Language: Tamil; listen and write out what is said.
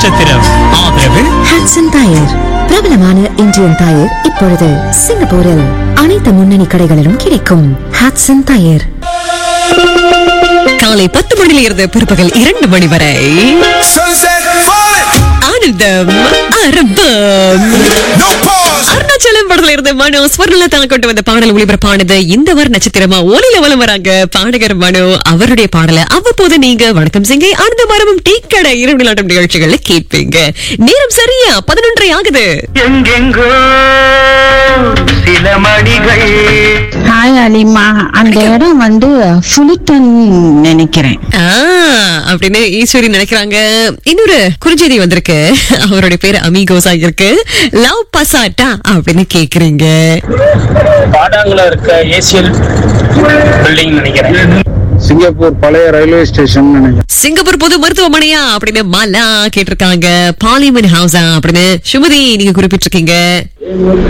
நட்சத்திரம் ஆதரவு ஹாட்சன் டயர் பிரபலமான இந்தியன் டயர் இப்பொழுது சிங்கப்பூரில் அனைத்து முன்னணி கடைகளிலும் கிடைக்கும் ஹாட்சன் டயர் காலை பத்து மணியில இருந்து பிற்பகல் இரண்டு மணி வரை Sunset falling, ஆனந்தம் அரபம் no pause. அருணாச்சலம் படத்துல இருந்து மனோ ஸ்வர்ணலதா கொண்டு வந்த பாடல் ஒளிபரப்பானது இந்த வார நட்சத்திரமா ஒலியில வலம் வராங்க பாடகர் மனோ அவருடைய பாடலை அவ்வப்போது நீங்க வணக்கம் சிங்கை ஆனந்த மரமும் டீ கடை இரவு நிலாட்டம் நிகழ்ச்சிகள்ல கேட்பீங்க நேரம் சரியா பதினொன்றை ஆகுது எங்கெங்கோ சில மணிகள் ஹாய் அலிமா அந்த இடம் வந்து ஃபுலிட்டன் நினைக்கிறேன் ஆ, அப்படின்னு ஈஸ்வரி நினைக்கிறாங்க இன்னொரு குறுஞ்செய்தி வந்திருக்கு அவருடைய பேரு அமிகோஸா இருக்கு லவ் பசாட்டா அப்படின்னு கேக்குறீங்க பாடாங்குல இருக்க ஏசியல் பில்டிங் நினைக்கிறேன் சிங்கப்பூர் பழைய ரயில்வே ஸ்டேஷன் நினைக்கிறேன் சிங்கப்பூர் பொது மருத்துவமனையா அப்படின்னு மாலா கேட்டிருக்காங்க பார்லிமெண்ட் ஹவுஸா அப்படின்னு சுமதி நீங்க குறிப்பிட்டிருக்கீங்க